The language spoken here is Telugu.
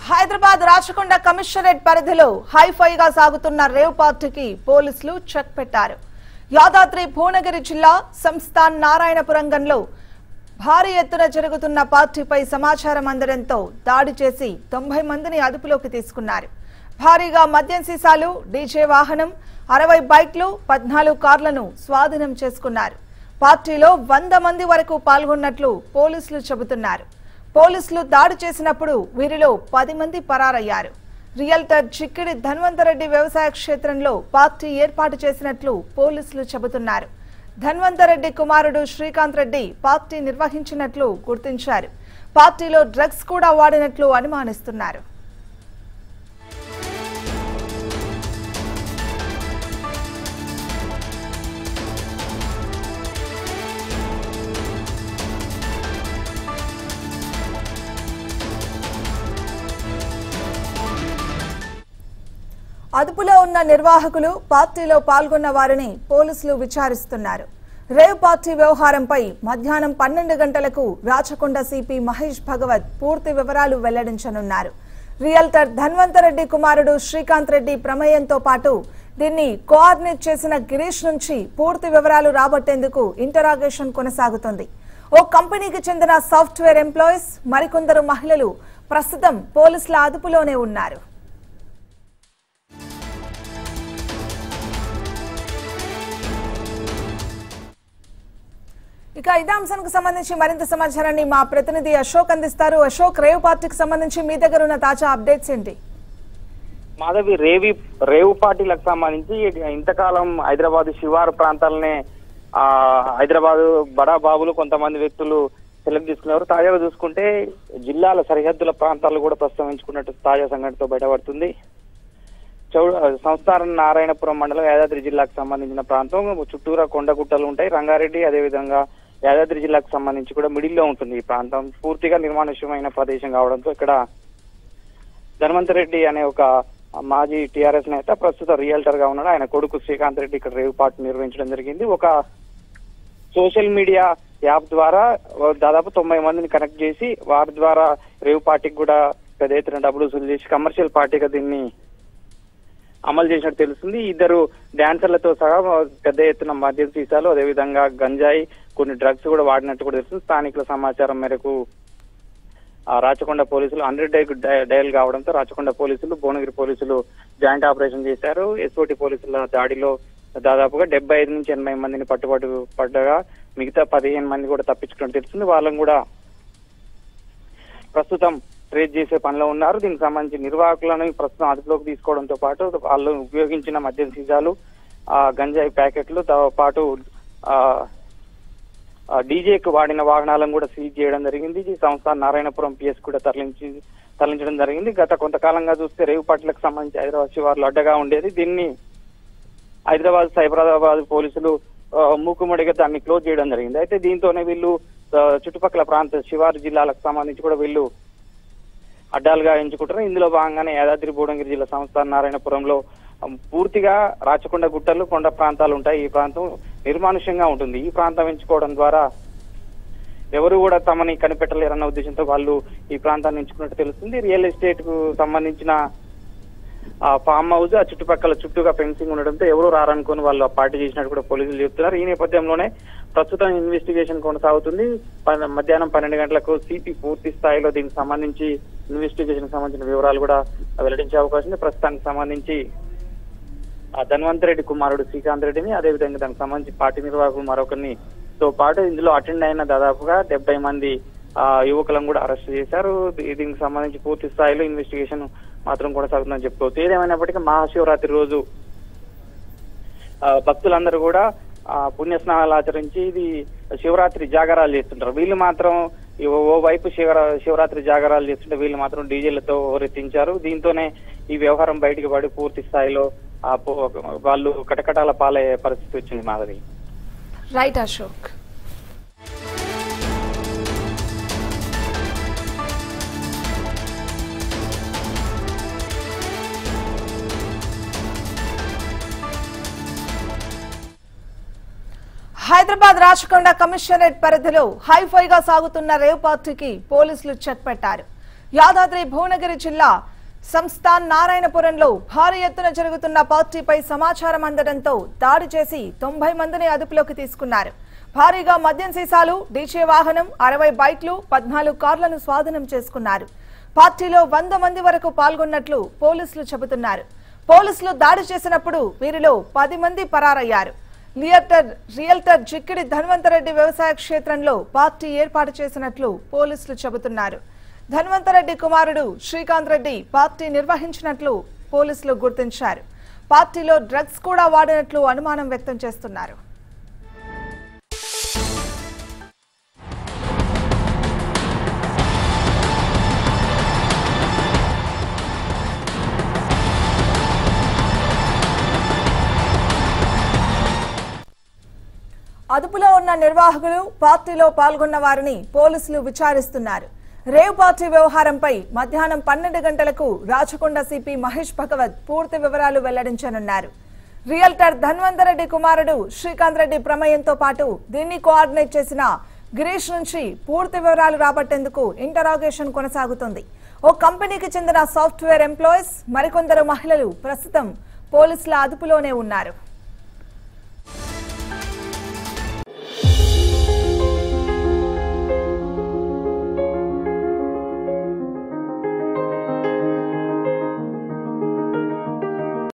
హైదరాబాద్ రాచకొండ కమిషనరేట్ పరిధిలో హైఫైగా సాగుతున్న రేవ్ పార్టీకి పోలీసులు చెక్ పెట్టారు యాదాద్రి భువనగిరి జిల్లా సంస్థాన్ నారాయణపురంగంలో భారీ ఎత్తున జరుగుతున్న పార్టీపై సమాచారం అందడంతో దాడి చేసి తొంభై మందిని అదుపులోకి తీసుకున్నారు భారీగా మద్యం సీసాలు డీజే వాహనం అరవై బైక్లు పద్నాలుగు కార్లను స్వాధీనం చేసుకున్నారు పార్టీలో వంద మంది వరకు పాల్గొన్నట్లు పోలీసులు చెబుతున్నారు పోలీసులు దాడి చేసినప్పుడు వీరిలో పది మంది పరారయ్యారు రియల్టర్ చిక్కిడి ధన్వంతరెడ్డి వ్యవసాయ క్షేత్రంలో పార్టీ ఏర్పాటు చేసినట్లు పోలీసులు చెబుతున్నారు ధన్వంతరెడ్డి కుమారుడు శ్రీకాంత్ రెడ్డి పార్టీ నిర్వహించినట్లు గుర్తించారు పార్టీలో డ్రగ్స్ కూడా వాడినట్లు అనుమానిస్తున్నారు అదుపులో ఉన్న నిర్వాహకులు పార్టీలో పాల్గొన్న వారిని పోలీసులు విచారిస్తున్నారు రేవ్ పార్టీ వ్యవహారంపై మధ్యాహ్నం పన్నెండు గంటలకు రాచకొండ సిపి మహేష్ భగవత్ పూర్తి వివరాలు వెల్లడించనున్నారు రియల్టర్ ధన్వంతరెడ్డి కుమారుడు శ్రీకాంత్ రెడ్డి ప్రమేయంతో పాటు దీన్ని కోఆర్డినేట్ చేసిన గిరీష్ నుంచి పూర్తి వివరాలు రాబట్టేందుకు ఇంటరాగేషన్ కొనసాగుతోంది ఓ కంపెనీకి చెందిన సాఫ్ట్వేర్ ఎంప్లాయీస్ మరికొందరు మహిళలు ప్రస్తుతం పోలీసుల అదుపులోనే ఉన్నారు ఇక ఇదే అంశానికి సంబంధించి మరింత సమాచారాన్ని మా ప్రతినిధి అశోక్ అందిస్తారు అశోక్ రేవ్ పార్టీకి సంబంధించి మీ దగ్గర ఉన్న తాజా అప్డేట్స్ ఏంటి మాధవి రేవి రేవు పార్టీలకు సంబంధించి ఇంతకాలం హైదరాబాద్ శివారు ప్రాంతాలనే ఆ హైదరాబాద్ బడా బాబులు కొంతమంది వ్యక్తులు సెలెక్ట్ చేసుకున్నారు తాజాగా చూసుకుంటే జిల్లాల సరిహద్దుల ప్రాంతాలు కూడా ప్రస్తావించుకున్నట్టు తాజా సంఘటనతో బయటపడుతుంది చౌ సంస్థానం నారాయణపురం మండలం యాదాద్రి జిల్లాకు సంబంధించిన ప్రాంతం చుట్టూరా కొండగుట్టలు ఉంటాయి రంగారెడ్డి అదేవిధంగా యాదాద్రి జిల్లాకు సంబంధించి కూడా మిడిల్లో ఉంటుంది ఈ ప్రాంతం పూర్తిగా నిర్మానుష్యమైన ప్రదేశం కావడంతో ఇక్కడ ధన్వంత్ రెడ్డి అనే ఒక మాజీ టిఆర్ఎస్ నేత ప్రస్తుతం రియల్టర్ గా ఉన్నాడు ఆయన కొడుకు శ్రీకాంత్ రెడ్డి ఇక్కడ రేవ్ పార్టీ నిర్వహించడం జరిగింది ఒక సోషల్ మీడియా యాప్ ద్వారా దాదాపు తొంభై మందిని కనెక్ట్ చేసి వారి ద్వారా రేవ్ పార్టీకి కూడా పెద్ద ఎత్తున డబ్బులు వసూలు చేసి కమర్షియల్ పార్టీగా దీన్ని అమలు చేసినట్టు తెలుస్తుంది ఇద్దరు డాన్సర్లతో సహా పెద్ద ఎత్తున మద్యం సీసాలు అదేవిధంగా గంజాయి కొన్ని డ్రగ్స్ కూడా వాడినట్టు కూడా తెలుస్తుంది స్థానికుల సమాచారం మేరకు ఆ రాచకొండ పోలీసులు హండ్రెడ్ డయల్ కావడంతో రాచకొండ పోలీసులు భువనగిరి పోలీసులు జాయింట్ ఆపరేషన్ చేశారు ఎస్ఓటి పోలీసుల దాడిలో దాదాపుగా డెబ్బై ఐదు నుంచి ఎనభై మందిని పట్టుబడి పడ్డగా మిగతా పదిహేను మంది కూడా తప్పించుకున్నట్టు తెలుస్తుంది వాళ్ళని కూడా ప్రస్తుతం ట్రేస్ చేసే పనిలో ఉన్నారు దీనికి సంబంధించి నిర్వాహకులను ప్రస్తుతం అదుపులోకి తీసుకోవడంతో పాటు వాళ్ళు ఉపయోగించిన మద్యం సీసాలు ఆ గంజాయి ప్యాకెట్లు తో పాటు ఆ ఆ డీజేకి వాడిన వాహనాలను కూడా సీజ్ చేయడం జరిగింది ఈ సంస్థ నారాయణపురం పిఎస్ కూడా తరలించి తరలించడం జరిగింది గత కొంతకాలంగా చూస్తే రేవు పట్లకు సంబంధించి హైదరాబాద్ శివార్లు అడ్డగా ఉండేది దీన్ని హైదరాబాద్ సైబరాబాద్ పోలీసులు ఆ, మూకుమ్మడిగా దాన్ని క్లోజ్ చేయడం జరిగింది అయితే దీంతోనే వీళ్ళు ఆ, చుట్టుపక్కల ప్రాంత శివారు జిల్లాలకు సంబంధించి కూడా వీళ్ళు అడ్డాలుగా ఎంచుకుంటారు ఇందులో భాగంగానే యాదాద్రి భువనగిరి జిల్లా సంస్థ నారాయణపురంలో ఆ, పూర్తిగా రాచకొండ గుట్టలు కొండ ప్రాంతాలు ఉంటాయి ఈ ప్రాంతం నిర్మానుష్యంగా ఉంటుంది ఈ ప్రాంతం ఎంచుకోవడం ద్వారా ఎవరు కూడా తమని కనిపెట్టలేరన్న ఉద్దేశంతో వాళ్ళు ఈ ప్రాంతాన్ని ఎంచుకున్నట్టు తెలుస్తుంది రియల్ ఎస్టేట్ కు సంబంధించిన ఆ ఫామ్ హౌస్ ఆ చుట్టుపక్కల చుట్టూగా ఫెన్సింగ్ ఉండడంతో ఎవరు రారనుకొని వాళ్ళు ఆ పార్టీ చేసినట్టు కూడా పోలీసులు చెప్తున్నారు ఈ నేపథ్యంలోనే ప్రస్తుతం ఇన్వెస్టిగేషన్ కొనసాగుతుంది ప- మధ్యాహ్నం పన్నెండు గంటలకు సిపి పూర్తి స్థాయిలో దీనికి సంబంధించి ఇన్వెస్టిగేషన్ సంబంధించిన వివరాలు కూడా వెల్లడించే అవకాశం ఉంది ప్రస్తుతానికి సంబంధించి ఆ ధన్వంత్ రెడ్డి కుమారుడు శ్రీకాంత్ రెడ్డిని అదేవిధంగా దానికి సంబంధించి పార్టీ నిర్వాహకులు మరొకరిని తో పాటు ఇందులో అటెండ్ అయిన దాదాపుగా డెబ్బై మంది ఆ యువకులను కూడా అరెస్ట్ చేశారు దీ- దీనికి సంబంధించి పూర్తి స్థాయిలో ఇన్వెస్టిగేషన్ మాత్రం కొనసాగుతుందని చెప్పుకోవచ్చు ఏదేమైనప్పటికీ మహాశివరాత్రి రోజు ఆ, భక్తులందరూ కూడా ఆ, పుణ్య స్నానాలు ఆచరించి ఇది శివరాత్రి జాగరాలు చేస్తుంటారు వీళ్ళు మాత్రం ఈ ఓ- ఓ వైపు శివరా శివరాత్రి జాగరాలు చేస్తుంటే వీళ్ళు మాత్రం డీజేలతో హోరెత్తించారు దీంతోనే ఈ వ్యవహారం బయటికి పడి పూర్తి స్థాయిలో ఆ పో- వాళ్ళు కటకటాల పాలయ్యే పరిస్థితి వచ్చింది మాధవి రైట్ అశోక్ హైదరాబాద్ రాచకొండ కమిషనరేట్ పరిధిలో హైఫైగా సాగుతున్న రేవ్ పార్టీకి పోలీసులు చెక్ పెట్టారు యాదాద్రి భువనగిరి జిల్లా సంస్థాన్ నారాయణపురంలో భారీ ఎత్తున జరుగుతున్న పార్టీపై సమాచారం అందడంతో దాడి చేసి తొంభై మందిని అదుపులోకి తీసుకున్నారు భారీగా మద్యం సీసాలు డీజే వాహనం అరవై బైక్లు పద్నాలుగు కార్లను స్వాధీనం చేసుకున్నారు పార్టీలో వంద మంది వరకు పాల్గొన్నట్లు పోలీసులు చెబుతున్నారు పోలీసులు దాడి చేసినప్పుడు వీరిలో పది మంది పరారయ్యారు లియటర్ రియల్టర్ జిక్కిడి ధన్వంతరెడ్డి వ్యవసాయ క్షేత్రంలో పార్టీ ఏర్పాటు చేసినట్లు పోలీసులు చెబుతున్నారు ధన్వంతరెడ్డి కుమారుడు శ్రీకాంత్ రెడ్డి పార్టీ నిర్వహించినట్లు పోలీసులు గుర్తించారు పార్టీలో డ్రగ్స్ కూడా వాడినట్లు అనుమానం వ్యక్తం చేస్తున్నారు అదుపులో ఉన్న నిర్వాహకులు పార్టీలో పాల్గొన్న వారిని పోలీసులు విచారిస్తున్నారు రేవ్ పార్టీ వ్యవహారంపై మధ్యాహ్నం పన్నెండు గంటలకు రాచకొండ సిపి మహేష్ భగవత్ పూర్తి వివరాలు వెల్లడించనున్నారు రియల్టర్ ధన్వంతరెడ్డి కుమారుడు శ్రీకాంత్ రెడ్డి ప్రమేయంతో పాటు దీన్ని కోఆర్డినేట్ చేసిన గిరీష్ నుంచి పూర్తి వివరాలు రాబట్టేందుకు ఇంటరాగేషన్ కొనసాగుతుంది ఓ కంపెనీకి చెందిన సాఫ్ట్వేర్ ఎంప్లాయీస్ మరికొందరు మహిళలు ప్రస్తుతం పోలీసుల అదుపులోనే ఉన్నారు